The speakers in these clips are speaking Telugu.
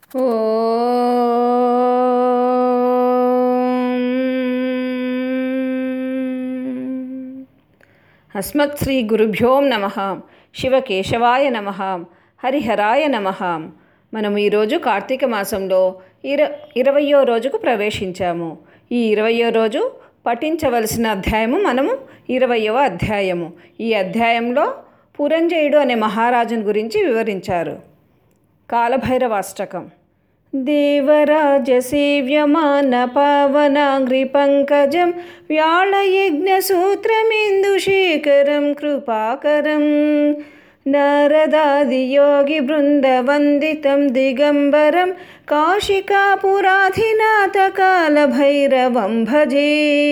అస్మత్ శ్రీ గురుభ్యో నమ శివకేశవాయ నమ హరిహరాయ నమ మనం ఈరోజు కార్తీక మాసంలో ఇర ఇరవయో రోజుకు ప్రవేశించాము ఈ ఇరవయో రోజు పఠించవలసిన అధ్యాయము మనము ఇరవయవ అధ్యాయము ఈ అధ్యాయంలో పురంజయుడు అనే మహారాజుని గురించి వివరించారు కాలభైరవాష్టకం దేవరాజసేవ్యమాన పావనాంగ్రి పంకజం వ్యాళయజ్ఞసూత్రమిందుశేఖరం కృపాకరం నారదాదియోగి బృందవందితం దిగంబరం కాశికాపురాధినాథ కాలభైరవం భజే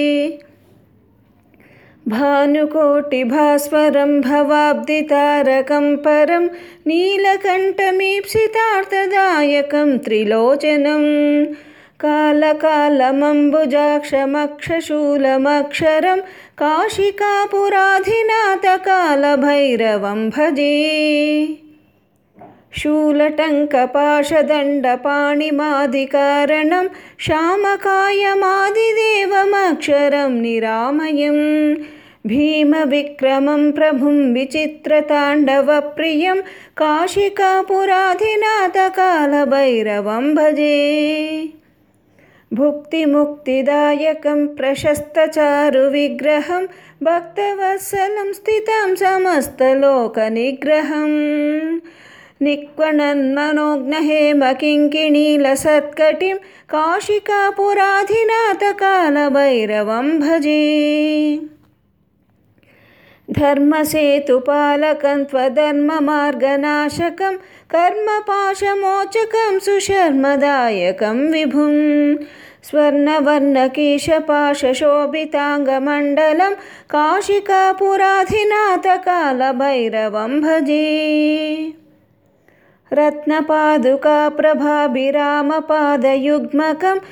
భానుకోటిభాస్వరం భవాబ్దితారకం పరం నీలకంఠమీప్సితార్థదాయకం త్రిలోచనం కాలకాలమంబుజాక్షమక్షశూలమక్షరం కాశికాపురాధినాథ కాలభైరవం భజే शूलटङ्कपाशदण्डपाणिमादिकारणं श्यामकायमादिदेवमक्षरं निरामयं भीमविक्रमं प्रभुं विचित्रताण्डवप्रियं काशिकापुराधिनाथकालभैरवं भजे भुक्तिमुक्तिदायकं प्रशस्तचारुविग्रहं भक्तवत्सलं स्थितं समस्तलोकनिग्रहम् निक्वणन्मनोज्ञहेमकिङ्किणीलसत्कटिं काशिकापुराधिनाथकालभैरवं भजे धर्मसेतुपालकं त्वधर्ममार्गनाशकं कर्मपाशमोचकं सुशर्मदायकं विभुं स्वर्णवर्णकेशपाशशोभिताङ्गमण्डलं काशिकापुराधिनाथकालभैरवं भजे रत्नपादुकाप्रभाभिरामपादयुग्मकं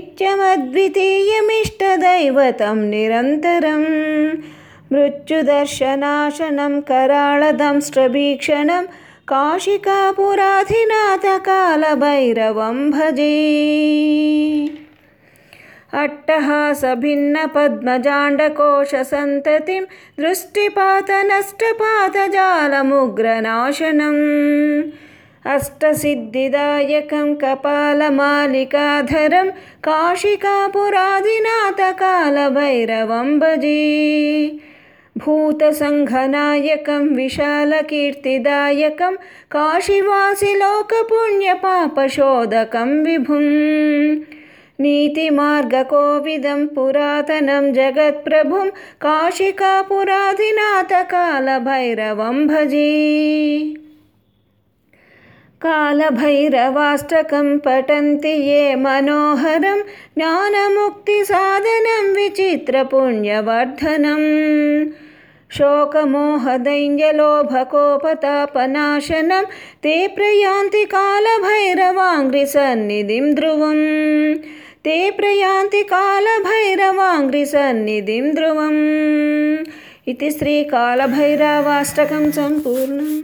नित्यमद्वितीयमिष्टदैवतं निरन्तरं मृत्युदर्शनाशनं कराळदंष्ट्रभीक्षणं काशिकापुराधिनाथकालभैरवं भजे अट्टहासभिन्नपद्मजाण्डकोशसन्ततिं दृष्टिपातनष्टपातजालमुग्रनाशनम् अष्टसिद्धिदायकं कपालमालिकाधरं काशिकापुरादिनाथकालभैरवं भजे भूतसङ्घनायकं विशालकीर्तिदायकं काशीवासिलोकपुण्यपापशोधकं विभुम् नीतिमार्गकोविदं पुरातनं जगत्प्रभुं काशिकापुराधिनाथकालभैरवं भजे कालभैरवाष्टकं पठन्ति ये मनोहरं ज्ञानमुक्तिसाधनं विचित्रपुण्यवर्धनम् शोकमोहदैन्यलोभकोपतापनाशनं ते प्रयान्ति कालभैरवाङ्घ्रिसन्निधिं ध्रुवम् ते प्रयान्ति कालभैरवाङ्घ्रिसन्निधिं ध्रुवम् इति श्रीकालभैरवाष्टकं सम्पूर्णम्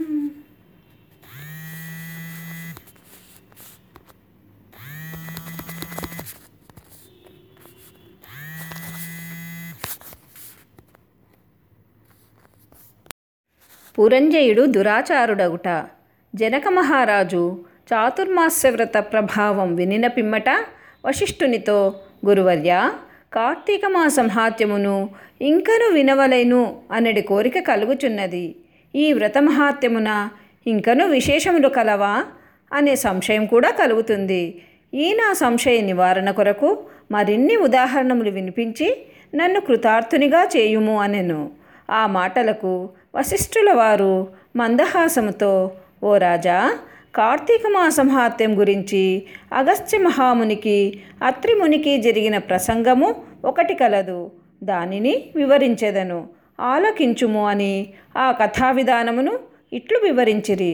పురంజయుడు దురాచారుడగుట జనక మహారాజు చాతుర్మాస్యవ్రత ప్రభావం వినిన పిమ్మట వశిష్ఠునితో గురువర్య కార్తీక మాసం హాత్యమును ఇంకను వినవలెను అనడి కోరిక కలుగుచున్నది ఈ వ్రత మహాత్యమున ఇంకను విశేషములు కలవా అనే సంశయం కూడా కలుగుతుంది ఈ నా సంశయ నివారణ కొరకు మరిన్ని ఉదాహరణములు వినిపించి నన్ను కృతార్థునిగా చేయుము అనెను ఆ మాటలకు వశిష్ఠుల వారు మందహాసముతో ఓ రాజా కార్తీక మాసంహాత్యం గురించి అగస్త్య మహామునికి అత్రిమునికి జరిగిన ప్రసంగము ఒకటి కలదు దానిని వివరించెదను ఆలకించుము అని ఆ కథా విధానమును ఇట్లు వివరించిరి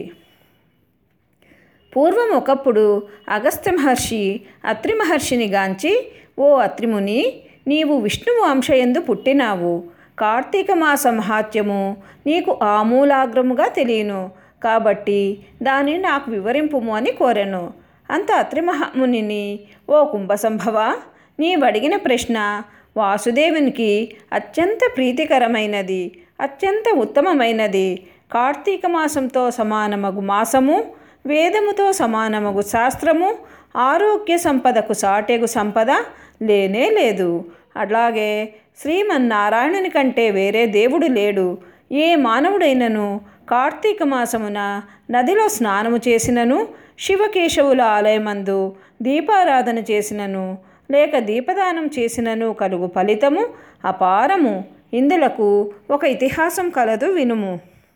పూర్వం ఒకప్పుడు అగస్త్య మహర్షి అత్రి మహర్షిని గాంచి ఓ అత్రిముని నీవు విష్ణువు అంశయందు పుట్టినావు కార్తీక మాస మహాత్యము నీకు ఆమూలాగ్రముగా తెలియను కాబట్టి దానిని నాకు వివరింపుము అని కోరెను అంత అత్రి మహామునిని ఓ కుంభసంభవ నీవడిగిన ప్రశ్న వాసుదేవునికి అత్యంత ప్రీతికరమైనది అత్యంత ఉత్తమమైనది కార్తీక మాసంతో సమానమగు మాసము వేదముతో సమానమగు శాస్త్రము ఆరోగ్య సంపదకు సాటెగు సంపద లేనే లేదు అలాగే శ్రీమన్నారాయణుని కంటే వేరే దేవుడు లేడు ఏ మానవుడైనను కార్తీక మాసమున నదిలో స్నానము చేసినను శివకేశవుల ఆలయమందు దీపారాధన చేసినను లేక దీపదానం చేసినను కలుగు ఫలితము అపారము ఇందులకు ఒక ఇతిహాసం కలదు వినుము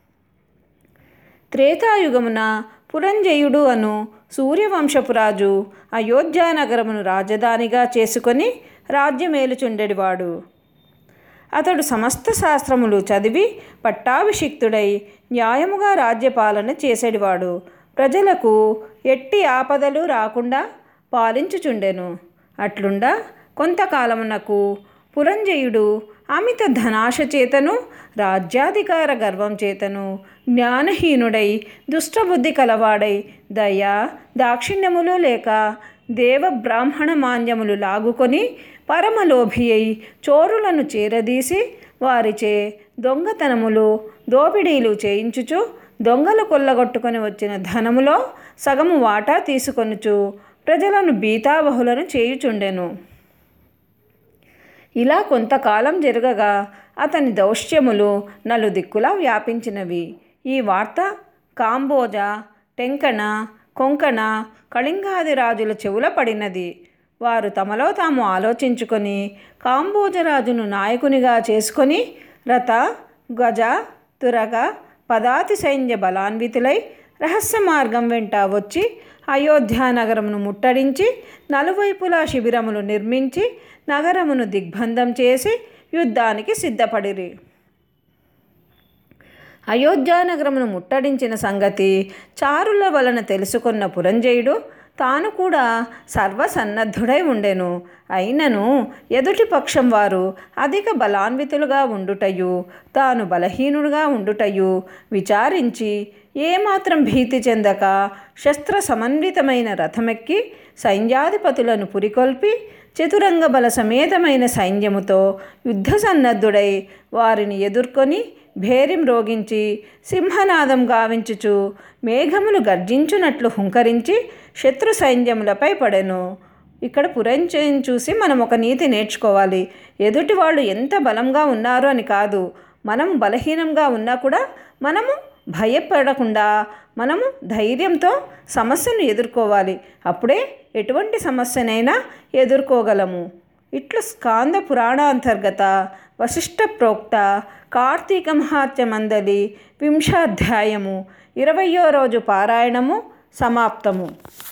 త్రేతాయుగమున పురంజయుడు అను సూర్యవంశపురాజు అయోధ్యానగరమును రాజధానిగా చేసుకొని రాజ్యమేలుచుండెడివాడు అతడు సమస్త శాస్త్రములు చదివి పట్టాభిషిక్తుడై న్యాయముగా రాజ్యపాలన చేసేడివాడు ప్రజలకు ఎట్టి ఆపదలు రాకుండా పాలించుచుండెను అట్లుండా కొంతకాలమునకు పురంజయుడు అమిత ధనాశ చేతను రాజ్యాధికార గర్వం చేతను జ్ఞానహీనుడై దుష్టబుద్ధి కలవాడై దయ దాక్షిణ్యములు లేక దేవ బ్రాహ్మణ మాన్యములు లాగుకొని పరమలోభి అయి చోరులను చేరదీసి వారిచే దొంగతనములు దోపిడీలు చేయించుచు దొంగలు కొల్లగొట్టుకొని వచ్చిన ధనములో సగము వాటా తీసుకొనుచు ప్రజలను బీతాబహులను చేయుచుండెను ఇలా కొంతకాలం జరగగా అతని దౌష్ట్యములు నలుదిక్కులా వ్యాపించినవి ఈ వార్త కాంబోజ టెంకణ కొంకణ కళింగాది రాజుల చెవుల పడినది వారు తమలో తాము ఆలోచించుకొని కాంబోజరాజును నాయకునిగా చేసుకొని రథ గజ తురగ పదాతి సైన్య బలాన్వితులై రహస్య మార్గం వెంట వచ్చి అయోధ్య నగరమును ముట్టడించి నలువైపులా శిబిరములు నిర్మించి నగరమును దిగ్బంధం చేసి యుద్ధానికి సిద్ధపడిరి అయోధ్యానగరమును ముట్టడించిన సంగతి చారుల వలన తెలుసుకున్న పురంజయుడు తాను కూడా సర్వసన్నద్ధుడై ఉండెను అయినను ఎదుటి పక్షం వారు అధిక బలాన్వితులుగా ఉండుటయు తాను బలహీనుడుగా ఉండుటయు విచారించి ఏమాత్రం భీతి చెందక శస్త్ర సమన్వితమైన రథమెక్కి సైన్యాధిపతులను పురికొల్పి చతురంగ బల సమేతమైన సైన్యముతో యుద్ధ సన్నద్ధుడై వారిని ఎదుర్కొని భేరిం రోగించి సింహనాదం గావించుచు మేఘములు గర్జించునట్లు హుంకరించి శత్రు సైన్యములపై పడెను ఇక్కడ పురంజయం చూసి మనం ఒక నీతి నేర్చుకోవాలి ఎదుటి వాళ్ళు ఎంత బలంగా ఉన్నారు అని కాదు మనం బలహీనంగా ఉన్నా కూడా మనము భయపడకుండా మనము ధైర్యంతో సమస్యను ఎదుర్కోవాలి అప్పుడే ఎటువంటి సమస్యనైనా ఎదుర్కోగలము ఇట్లు స్కాంద పురాణాంతర్గత వశిష్ట ప్రోక్త కార్తీక మహాత్యమందలి వింశాధ్యాయము ఇరవయో రోజు పారాయణము సమాప్తము